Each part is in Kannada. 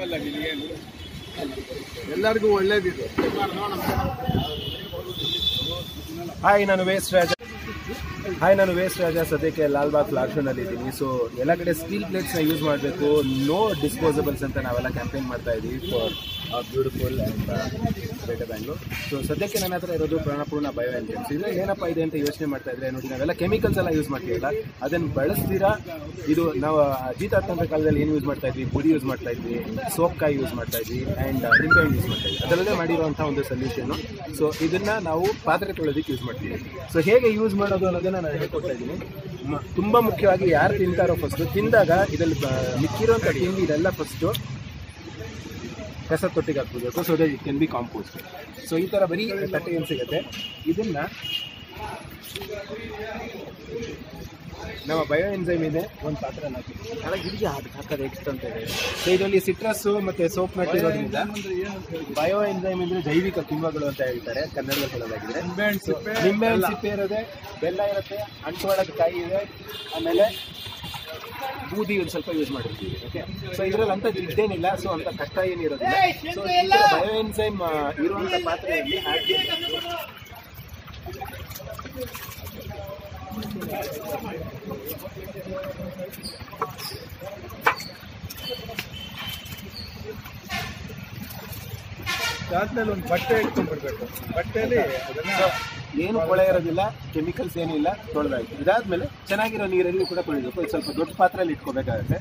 ಎಲ್ಲರಿಗೂ ಒಳ್ಳೇದಿದೆ ಹಾಯ್ ನಾನು ವೇಸ್ಟ್ ರಾಜ ಹಾಯ್ ನಾನು ವೇಸ್ಟ್ ರಾಜ ಸದ್ಯಕ್ಕೆ ಲಾಲ್ಬಾಗ್ ಫ್ಲಾಗ್ ಶೋನಲ್ಲಿ ಇದ್ದೀನಿ ಸೊ ಎಲ್ಲ ಕಡೆ ಸ್ಟೀಲ್ ಪ್ಲೇಟ್ಸ್ನ ಯೂಸ್ ಮಾಡಬೇಕು ನೋ ಡಿಸ್ಪೋಸಬಲ್ಸ್ ಅಂತ ನಾವೆಲ್ಲ ಕ್ಯಾಂಪೇನ್ ಮಾಡ್ತಾ ಇದ್ದೀವಿ ಫಾರ್ ಬ್ಯೂಟಿಫುಲ್ ಆ್ಯಂಡ್ ಬೇಟೆ ಬ್ಯಾಂಗ್ಳೂರ್ ಸೊ ಸದ್ಯಕ್ಕೆ ನನ್ನ ಹತ್ರ ಇರೋದು ಪ್ರಾಣಪೂರ್ಣ ಬಯೋ ಎಂಜಿನ್ಸ್ ಇದರಲ್ಲಿ ಏನಪ್ಪ ಇದೆ ಅಂತ ಯೋಚನೆ ಮಾಡ್ತಾ ಇದ್ರೆ ನೋಡಿ ನಾವೆಲ್ಲ ಕೆಮಿಕಲ್ಸ್ ಎಲ್ಲ ಯೂಸ್ ಮಾಡ್ತೀವಲ್ಲ ಅದನ್ನು ಬಳಸ್ತೀರಾ ಇದು ನಾವು ಅಜಿತಾತ್ಮಕ ಕಾಲದಲ್ಲಿ ಏನು ಯೂಸ್ ಮಾಡ್ತಾ ಇದ್ವಿ ಪುಡಿ ಯೂಸ್ ಮಾಡ್ತಾ ಇದ್ವಿ ಸೋಪ್ಕಾಯಿ ಯೂಸ್ ಮಾಡ್ತಾ ಇದ್ವಿ ಆ್ಯಂಡ್ ನಿಂಬೆಹಣ್ಣು ಯೂಸ್ ಮಾಡ್ತಾ ಇದ್ವಿ ಅದರಲ್ಲೇ ಮಾಡಿರುವಂಥ ಒಂದು ಸೊಲ್ಯೂಷನು ಸೊ ಇದನ್ನ ನಾವು ಪಾತ್ರೆ ತೊಳೆದಕ್ಕೆ ಯೂಸ್ ಮಾಡ್ತೀವಿ ಸೊ ಹೇಗೆ ಯೂಸ್ ಮಾಡೋದು ಅನ್ನೋದನ್ನ ನಾನು ಹೇಳ್ಕೊಡ್ತಾ ಇದ್ದೀನಿ ಮ- ತುಂಬಾ ಮುಖ್ಯವಾಗಿ ಯಾರು ತಿಂತಾರೋ ಫಸ್ಟು ತಿಂದಾಗ ಇದರಲ್ಲಿ ಬ- ಮಿಕ್ಕಿರೋಂಥ ತಿಂಡಿ ಇದೆಲ್ಲ ಫಸ್ಟು ಕಸ ತೊಟ್ಟಿಗೆ ಹಾಕ್ಬಿಡ್ಬೇಕು so that it can be compost so ಈ ಥರ ಬರೀ ತಟ್ಟೆ ಏನು ಸಿಗುತ್ತೆ ಇದನ್ನ ನಮ್ಮ ಬಯೋ ಎನ್ಸೈಮ್ ಇದೆ ಒಂದು ಪಾತ್ರೆ ಹಾಕಿ ಹಾಗಾಗಿ ಇದಕ್ಕೆ ಹಾಕಿ ಹಾಕೋದು ಎಕ್ಸ್ಟ್ ಅಂತ ಇದೆ ಸೊ ಇದರಲ್ಲಿ ಸಿಟ್ರಸ್ಸು ಮತ್ತು ಸೋಪ್ ನಟ್ ಇರೋದ್ರಿಂದ ಬಯೋ ಎನ್ಸೈಮ್ ಅಂದರೆ ಜೈವಿಕ ಕಿಣ್ವಗಳು ಅಂತ ಹೇಳ್ತಾರೆ ಕನ್ನಡದಲ್ಲಿ ಹೇಳೋದಾಗಿದ್ರೆ ನಿಂಬೆಹಣ್ಣು ಸಿಪ್ಪೆ ನಿಂಬೆಹಣ್ಣು ಸಿಪ್ಪೆ ಇರುತ್ತೆ ಬೆಲ್ಲ ಇರುತ್ತೆ ಅಂಟುವಾಳದ ಕಾಯಿ ಇದೆ ಆಮೇಲೆ ಬೂದಿ ಒಂದು ಸ್ವಲ್ಪ ಯೂಸ್ ಮಾಡಿರ್ತೀವಿ ಓಕೆ ಸೊ ಇದರಲ್ಲಿ ಅಂತ ಇದ್ದೇನಿಲ್ಲ ಸೊ ಅಂತ ಕಷ್ಟ ಏನಿರೋದಿಲ್ಲ ಸೊ ಈ ಥರ ಬಯೋ ಎನ್ಸೈಮ್ ಇರುವಂಥ ಪಾತ್ರೆಯಲ್ಲಿ ಹಾಕಿ ಅದಾದ್ಮೇಲೆ ಒಂದು ಬಟ್ಟೆ ಇಟ್ಕೊಂಡ್ಬಿಡ್ಬೇಕು ಬಟ್ಟೆಯಲ್ಲಿ ಅದನ್ನ ಏನು ಕೊಳೆ ಇರೋದಿಲ್ಲ ಕೆಮಿಕಲ್ಸ್ ಏನೂ ಇಲ್ಲ ತೊಳೆದಾಯ್ತು ಇದಾದ್ಮೇಲೆ ಚೆನ್ನಾಗಿರೋ ನೀರಲ್ಲಿ ಕೂಡ ತೊಳಿಬೇಕು ಇದು ಸ್ವಲ್ಪ ದೊಡ್ಡ ಪಾತ್ರೆಯಲ್ಲಿ ಇಟ್ಕೋಬೇಕಾಗತ್ತೆ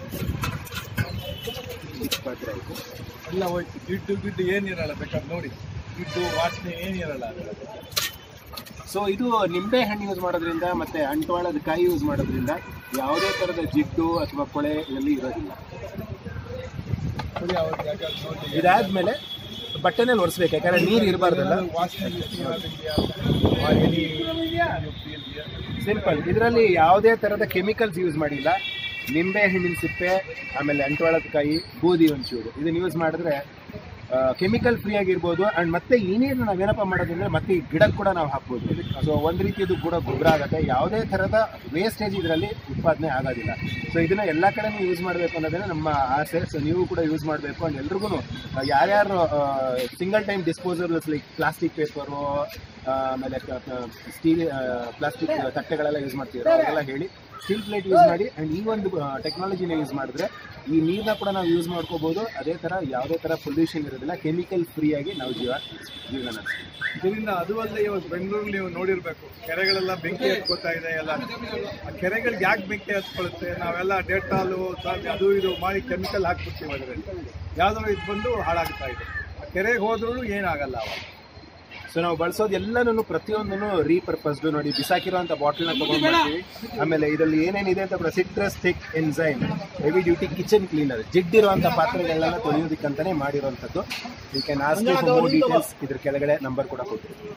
ಚಿಕ್ಕ ಪಾತ್ರೆ ಆಯಿತು ಎಲ್ಲ ಹೋಯ್ತು ಗಿಡ್ಡು ಗಿಡ್ಡು ಏನಿರಲ್ಲ ಬೇಕಾದ್ರೆ ನೋಡಿ ಗಿಡ್ಡು ವಾಸನೆ ಏನಿರಲ್ಲ ಅದ್ರಲ್ಲಿ. ಸೊ ಇದು ನಿಂಬೆ ಹಣ್ಣು ಯೂಸ್ ಮಾಡೋದ್ರಿಂದ ಮತ್ತೆ ಅಂಟುವಾಳದ ಕಾಯಿ ಯೂಸ್ ಮಾಡೋದ್ರಿಂದ ಯಾವುದೇ ಥರದ ಜಿಡ್ಡು ಅಥವಾ ಕೊಳೆ ಇದರಲ್ಲಿ ಇರೋದಿಲ್ಲ ನೋಡಿ ಅವ್ರು ಯಾಕಂದ್ರೆ ನೋಡಿ ಇದಾದ್ಮೇಲೆ ಬಟ್ಟೆನಲ್ಲಿ ಒರೆಸ್ಬೇಕು ಯಾಕಂದ್ರೆ ನೀರು ಇರಬಾರ್ದಲ್ಲ ವಾಸನೆ ಗೀಸನೆ ಏನಾಗಿದ್ಯಾ? ಆ ಎಲೆ, you feel here? ಸಿಂಪಲ್ ಇದರಲ್ಲಿ ಯಾವುದೇ ಥರದ ಕೆಮಿಕಲ್ಸ್ ಯೂಸ್ ಮಾಡಿಲ್ಲ ನಿಂಬೆ ಹಣ್ಣಿನ ಸಿಪ್ಪೆ ಆಮೇಲೆ ಅಂಟುವಾಳದ ಕಾಯಿ ಬೂದಿ ಒಂಚೂರು ಇದನ್ನ ಯೂಸ್ ಮಾಡಿದ್ರೆ ಕೆಮಿಕಲ್ ಫ್ರೀ ಆಗಿರ್ಬೋದು ಅಂಡ್ ಮತ್ತೆ ಈ ನೀರನ್ನ ನಾವೇನಪ್ಪ ಮಾಡೋದಂದ್ರೆ ಮತ್ತೆ ಈ ಗಿಡಕ್ಕೆ ಕೂಡ ನಾವು ಹಾಕ್ಬೋದು ಸೊ ಒಂದು ರೀತಿ ಇದು ಕೂಡ ಗೊಬ್ಬರ ಆಗುತ್ತೆ ಯಾವುದೇ ಥರದ ವೇಸ್ಟೇಜ್ ಇದರಲ್ಲಿ ಉತ್ಪಾದನೆ ಆಗೋದಿಲ್ಲ ಸೊ ಇದನ್ನ ಎಲ್ಲ ಕಡೆನೂ ಯೂಸ್ ಮಾಡಬೇಕು ಅನ್ನೋದೇ ನಮ್ಮ ಆಸೆ ಸೊ ನೀವು ಕೂಡ ಯೂಸ್ ಮಾಡಬೇಕು ಅಂಡ್ ಎಲ್ರಿಗೂ ಯಾರ್ಯಾರು single time disposals like plastic paper ಆಮೇಲೆ ಸ್ಟೀಲ್ ಪ್ಲಾಸ್ಟಿಕ್ ತಟ್ಟೆಗಳೆಲ್ಲ ಯೂಸ್ ಮಾಡ್ತೀವಿ ಅವರೆಲ್ಲ ಹೇಳಿ ಸ್ಟೀಲ್ ಪ್ಲೇಟ್ ಯೂಸ್ ಮಾಡಿ ಆ್ಯಂಡ್ ಈ ಒಂದು ಟೆಕ್ನಾಲಜಿನ ಯೂಸ್ ಮಾಡಿದ್ರೆ ಈ ನೀರನ್ನ ಕೂಡ ನಾವು ಯೂಸ್ ಮಾಡ್ಕೋಬೋದು ಅದೇ ಥರ ಯಾವುದೇ ಥರ ಪೊಲ್ಯೂಷನ್ ಇರೋದಿಲ್ಲ ಕೆಮಿಕಲ್ ಫ್ರೀ ಆಗಿ ನಾವು ಜೀವ ಜೀವನ ನಡೆಸ್ತೀವಿ ಇದರಿಂದ ಅದು ಅಲ್ಲದೆ ಇವತ್ತು ಬೆಂಗಳೂರಲ್ಲಿ ನೀವು ನೋಡಿರ್ಬೇಕು ಕೆರೆಗಳೆಲ್ಲ ಬೆಂಕಿ ಹತ್ಕೋತಾ ಇದೆ ಎಲ್ಲ ಆ ಕೆರೆಗಳಿಗೆ ಯಾಕೆ ಬೆಂಕಿ ಹತ್ಕೊಳುತ್ತೆ ನಾವೆಲ್ಲ ಡೇಟಾಲು ಅದು ಇದು ಮಾಡಿ ಕೆಮಿಕಲ್ ಹಾಕ್ಬಿಡ್ತೀವಿ ಅದರಲ್ಲಿ ಯಾವ್ದಾದ್ರು ಇದು ಬಂದು ಹಾಳಾಗ್ತಾ ಇದೆ ಆ ಕೆರೆಗೆ ಹೋದ್ರೂ ಏನಾಗಲ್ಲ ಅವಾಗ ಸೊ ನಾವು ಬಳಸೋದು ಎಲ್ಲನೂ ಪ್ರತಿಯೊಂದನ್ನು ರೀಪರ್ಪಸ್ಡ್ ನೋಡಿ ಬಿಸಾಕಿರೋಂಥ ಬಾಟ್ಲ್ನ ತಗೊಂಡು ಬರ್ತೀವಿ ಆಮೇಲೆ ಇದರಲ್ಲಿ ಏನೇನಿದೆ ಅಂತ ಕೂಡ citrus thick enzyme heavy duty kitchen cleaner ಜಿಡ್ಡಿರುವಂಥ ಪಾತ್ರೆಗಳನ್ನೆಲ್ಲ ತೊಳೆಯೋದಕ್ಕಂತಾನೆ ಮಾಡಿರೋಂಥದ್ದು you can ask for more details ಇದ್ರ ಕೆಳಗಡೆ ನಂಬರ್ ಕೂಡ ಕೊಡ್ತೀವಿ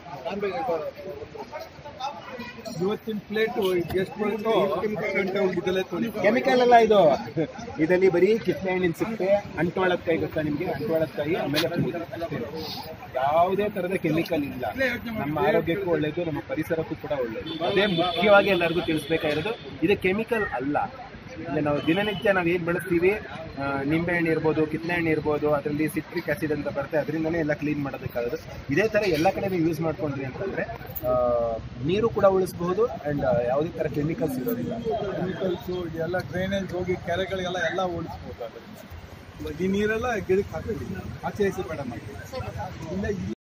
ಇವತ್ತಿನ ಪ್ಲೇಟ್ ಎಷ್ಟು ಬರುತ್ತೋ ಗಂಟೆ ಹೋಗಿದ್ದಲ್ಲೇ ತೊಳಿ ಕೆಮಿಕಲ್ ಅಲ್ಲ ಇದು ಇದರಲ್ಲಿ ಬರೀ ಕಿತ್ತಳೆ ಹಣ್ಣಿನ ಸಿಪ್ಪೆ ಅಂಟುವಾಳದ ಕಾಯಿ ಗೊತ್ತಾ ನಿಮಗೆ ಅಂಟುವಾಳದ ಕಾಯಿ ಆಮೇಲೆ ಪೂರಿ ಅಷ್ಟೇ. ಯಾವುದೇ ತರದ ಕೆಮಿಕಲ್ ಇಲ್ಲ ನಮ್ಮ ಆರೋಗ್ಯಕ್ಕೂ ಒಳ್ಳೇದು ನಮ್ಮ ಪರಿಸರಕ್ಕೂ ಕೂಡ ಒಳ್ಳೇದು ಅದೇ ಮುಖ್ಯವಾಗಿ ಎಲ್ಲರಿಗೂ ತಿಳಿಸ್ಬೇಕಾಗಿರೋದು ಇದು ಕೆಮಿಕಲ್ ಅಲ್ಲ ಇಲ್ಲಿ ನಾವು ದಿನನಿತ್ಯ ನಾವು ಏನು ಬಳಸ್ತೀವಿ ಆ, ನಿಂಬೆಹಣ್ಣು ಇರ್ಬೋದು ಕಿತ್ತಳೆ ಹಣ್ಣು ಇರ್ಬೋದು ಅದರಲ್ಲಿ ಸಿಟ್ರಿಕ್ ಆಸಿಡ್ ಅಂತ ಬರುತ್ತೆ ಅದರಿಂದನೇ ಎಲ್ಲ ಕ್ಲೀನ್ ಮಾಡೋದಕ್ಕಾಗೋದು ಇದೇ ಥರ ಎಲ್ಲ ಕಡೆ ಯೂಸ್ ಮಾಡ್ಕೊಂಡ್ರಿ ಅಂತಂದರೆ ನೀರು ಕೂಡ ಉಳಿಸ್ಬಹುದು ಆ್ಯಂಡ್ ಯಾವುದೇ ಥರ ಕೆಮಿಕಲ್ಸ್ ಇರೋದಿಲ್ಲ ಕೆಮಿಕಲ್ಸು ಇದೆಲ್ಲ ಡ್ರೈನೇಜ್ ಹೋಗಿ ಕೆರೆಗಳಿಗೆಲ್ಲ ಎಲ್ಲ ಓಡಿಸ್ಬೋದು ಅದರಿಂದ ಈ ನೀರೆಲ್ಲ ಗಿಡಕ್ಕೆ ಹಾಕ್ತೀವಿ ಆಚೆ ಈಚೆ ಬೇಡ ಮಾಡಿ ಇಲ್ಲ